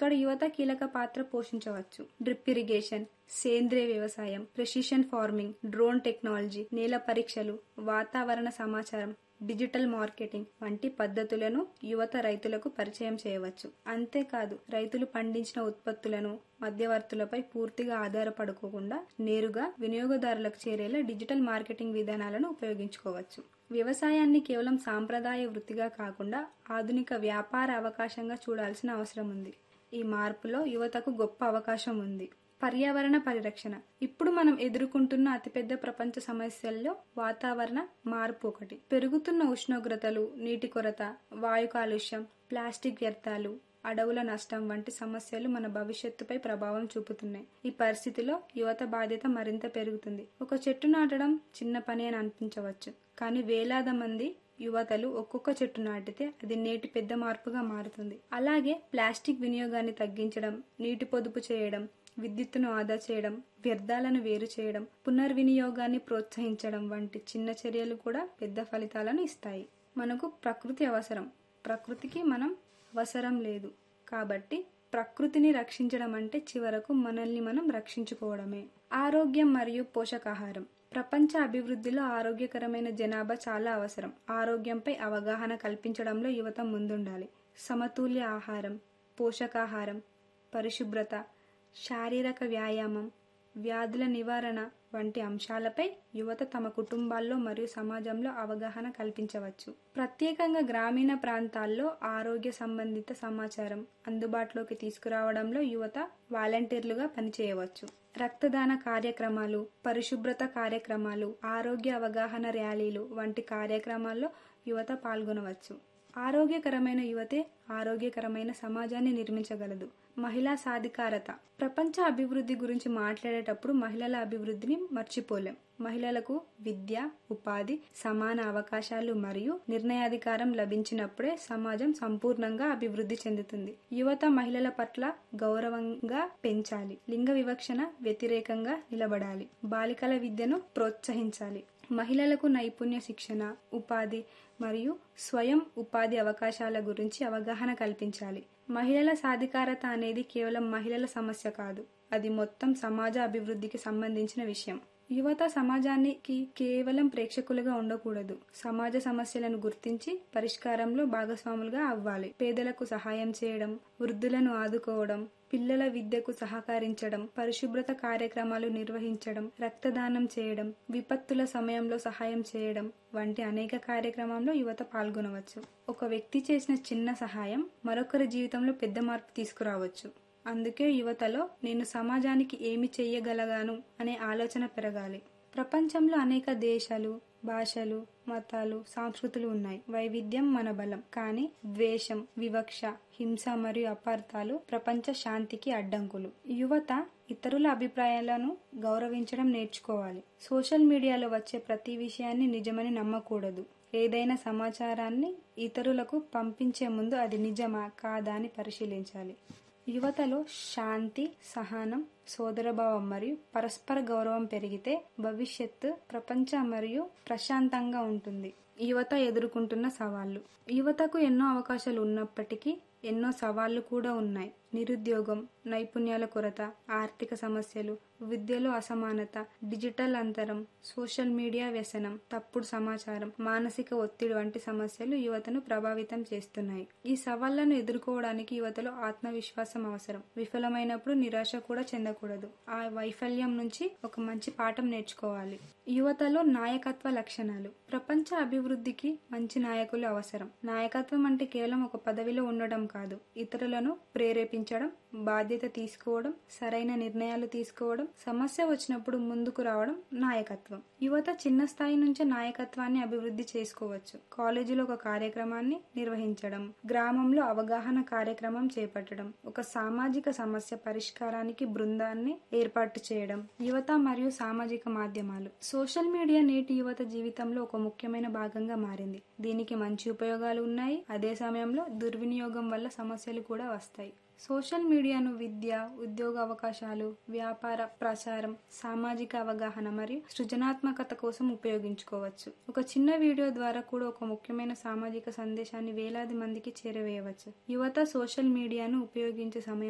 ఇక్కడ యువత కీలక పాత్ర పోషించవచ్చు డ్రిప్ ఇరిగేషన్ సేంద్రియ వ్యవసాయం ప్రెసిషన్ ఫార్మింగ్ డ్రోన్ టెక్నాలజీ నేల పరీక్షలు వాతావరణ సమాచారం డిజిటల్ మార్కెటింగ్ వంటి పద్ధతులను యువత రైతులకు పరిచయం చేయవచ్చు అంతేకాదు రైతులు పండించిన ఉత్పత్తులను మధ్యవర్తులపై పూర్తిగా ఆధారపడుకోకుండా నేరుగా వినియోగదారులకు చేరేలా డిజిటల్ మార్కెటింగ్ విధానాలను ఉపయోగించుకోవచ్చు వ్యవసాయాన్ని కేవలం సాంప్రదాయ వృత్తిగా కాకుండా ఆధునిక వ్యాపార అవకాశంగా చూడాల్సిన అవసరం ఉంది ఈ మార్పులో యువతకు గొప్ప అవకాశం ఉంది పర్యావరణ పరిరక్షణ ఇప్పుడు మనం ఎదుర్కొంటున్న అతిపెద్ద ప్రపంచ సమస్యల్లో వాతావరణ మార్పు ఒకటి పెరుగుతున్న ఉష్ణోగ్రతలు నీటి కొరత వాయు కాలుష్యం ప్లాస్టిక్ వ్యర్థాలు అడవుల నష్టం వంటి సమస్యలు మన భవిష్యత్తుపై ప్రభావం చూపుతున్నాయి ఈ పరిస్థితిలో యువత బాధ్యత మరింత పెరుగుతుంది ఒక చెట్టు నాటడం చిన్న పని అని అనిపించవచ్చు కానీ వేలాది మంది యువతలు ఒక్కొక్క చెట్టు నాటితే అది నేటి పెద్ద మార్పుగా మారుతుంది అలాగే ప్లాస్టిక్ వినియోగాన్ని తగ్గించడం నీటి పొదుపు చేయడం విద్యుత్తును ఆదా చేయడం వ్యర్థాలను వేరు చేయడం పునర్వినియోగాన్ని ప్రోత్సహించడం వంటి చిన్న చర్యలు కూడా పెద్ద ఫలితాలను ఇస్తాయి మనకు ప్రకృతి అవసరం ప్రకృతికి మనం అవసరం లేదు కాబట్టి ప్రకృతిని రక్షించడం అంటే చివరకు మనల్ని మనం రక్షించుకోవడమే ఆరోగ్యం మరియు పోషకాహారం ప్రపంచ అభివృద్ధిలో ఆరోగ్యకరమైన జనాభా చాలా అవసరం ఆరోగ్యంపై అవగాహన కల్పించడంలో యువత ముందుండాలి సమతుల్య ఆహారం పోషకాహారం పరిశుభ్రత శారీరక వ్యాయామం వ్యాధుల నివారణ వంటి అంశాలపై యువత తమ కుటుంబాల్లో మరియు సమాజంలో అవగాహన కల్పించవచ్చు ప్రత్యేకంగా గ్రామీణ ప్రాంతాల్లో ఆరోగ్య సంబంధిత సమాచారం అందుబాటులోకి తీసుకురావడంలో యువత వాలంటీర్లుగా పనిచేయవచ్చు రక్తదాన కార్యక్రమాలు పరిశుభ్రత కార్యక్రమాలు ఆరోగ్య అవగాహన ర్యాలీలు వంటి కార్యక్రమాల్లో యువత పాల్గొనవచ్చు ఆరోగ్యకరమైన యువతే ఆరోగ్యకరమైన సమాజాన్ని నిర్మించగలదు మహిళా సాధికారత ప్రపంచ అభివృద్ధి గురించి మాట్లాడేటప్పుడు మహిళల అభివృద్ధిని మర్చిపోలేం మహిళలకు విద్య ఉపాధి సమాన అవకాశాలు మరియు నిర్ణయాధికారం లభించినప్పుడే సమాజం సంపూర్ణంగా అభివృద్ధి చెందుతుంది యువత మహిళల పట్ల గౌరవంగా పెంచాలి లింగ వివక్షణ వ్యతిరేకంగా నిలబడాలి బాలికల విద్యను ప్రోత్సహించాలి మహిళలకు నైపుణ్య శిక్షణ ఉపాధి మరియు స్వయం ఉపాధి అవకాశాల గురించి అవగాహన కల్పించాలి మహిళల సాధికారత అనేది కేవలం మహిళల సమస్య కాదు అది మొత్తం సమాజ అభివృద్ధికి సంబంధించిన విషయం యువత సమాజానికి కేవలం ప్రేక్షకులుగా ఉండకూడదు సమాజ సమస్యలను గుర్తించి పరిష్కారంలో భాగస్వాములుగా అవ్వాలి పేదలకు సహాయం చేయడం వృద్ధులను ఆదుకోవడం పిల్లల విద్యకు సహకరించడం పరిశుభ్రత కార్యక్రమాలు నిర్వహించడం రక్తదానం చేయడం విపత్తుల సమయంలో సహాయం చేయడం వంటి అనేక కార్యక్రమంలో యువత పాల్గొనవచ్చు ఒక వ్యక్తి చేసిన చిన్న సహాయం మరొకరి జీవితంలో పెద్ద మార్పు తీసుకురావచ్చు అందుకే యువతలో నేను సమాజానికి ఏమి చెయ్యగలగాను అనే ఆలోచన పెరగాలి ప్రపంచంలో అనేక దేశాలు భాషలు మతాలు సంస్కృతులు ఉన్నాయి వైవిధ్యం మన బలం కానీ ద్వేషం వివక్ష హింస మరియు అపార్థాలు ప్రపంచ శాంతికి అడ్డంకులు యువత ఇతరుల అభిప్రాయాలను గౌరవించడం నేర్చుకోవాలి సోషల్ మీడియాలో వచ్చే ప్రతి విషయాన్ని నిజమని నమ్మకూడదు ఏదైనా సమాచారాన్ని ఇతరులకు పంపించే ముందు అది నిజమా కాదా అని పరిశీలించాలి యువతలో శాంతి సహనం సోదరభావం మరియు పరస్పర గౌరవం పెరిగితే భవిష్యత్తు ప్రపంచ మరియు ప్రశాంతంగా ఉంటుంది యువత ఎదుర్కొంటున్న సవాళ్లు యువతకు ఎన్నో అవకాశాలు ఉన్నప్పటికీ ఎన్నో సవాళ్లు కూడా ఉన్నాయి నిరుద్యోగం నైపుణ్యాల కొరత ఆర్థిక సమస్యలు విద్యలో అసమానత డిజిటల్ అంతరం సోషల్ మీడియా వ్యసనం తప్పుడు సమాచారం మానసిక ఒత్తిడి వంటి సమస్యలు యువతను ప్రభావితం చేస్తున్నాయి ఈ సవాళ్లను ఎదుర్కోవడానికి యువతలో ఆత్మవిశ్వాసం అవసరం విఫలమైనప్పుడు నిరాశ కూడా చెందకూడదు ఆ వైఫల్యం నుంచి ఒక మంచి పాఠం నేర్చుకోవాలి యువతలో నాయకత్వ లక్షణాలు ప్రపంచ అభివృద్ధికి మంచి నాయకులు అవసరం నాయకత్వం అంటే కేవలం ఒక పదవిలో ఉండడం కాదు ఇతరులను ప్రేరేపించడం బాధ్యత తీసుకోవడం సరైన నిర్ణయాలు తీసుకోవడం సమస్య వచ్చినప్పుడు ముందుకు రావడం నాయకత్వం యువత చిన్న స్థాయి నుంచే నాయకత్వాన్ని అభివృద్ధి చేసుకోవచ్చు కాలేజీలో ఒక కార్యక్రమాన్ని నిర్వహించడం గ్రామంలో అవగాహన కార్యక్రమం చేపట్టడం ఒక సామాజిక సమస్య పరిష్కారానికి బృందాన్ని ఏర్పాటు చేయడం యువత మరియు సామాజిక మాధ్యమాలు సోషల్ మీడియా నేటి యువత జీవితంలో ఒక ముఖ్యమైన భాగంగా మారింది దీనికి మంచి ఉపయోగాలు ఉన్నాయి అదే సమయంలో దుర్వినియోగం వల్ల సమస్యలు కూడా వస్తాయి సోషల్ మీడియాను విద్య ఉద్యోగ అవకాశాలు వ్యాపార ప్రచారం సామాజిక అవగాహన మరియు సృజనాత్మకత కోసం ఉపయోగించుకోవచ్చు ఒక చిన్న వీడియో ద్వారా కూడా ఒక ముఖ్యమైన సామాజిక సందేశాన్ని వేలాది మందికి చేరవేయవచ్చు యువత సోషల్ మీడియాను ఉపయోగించే సమయం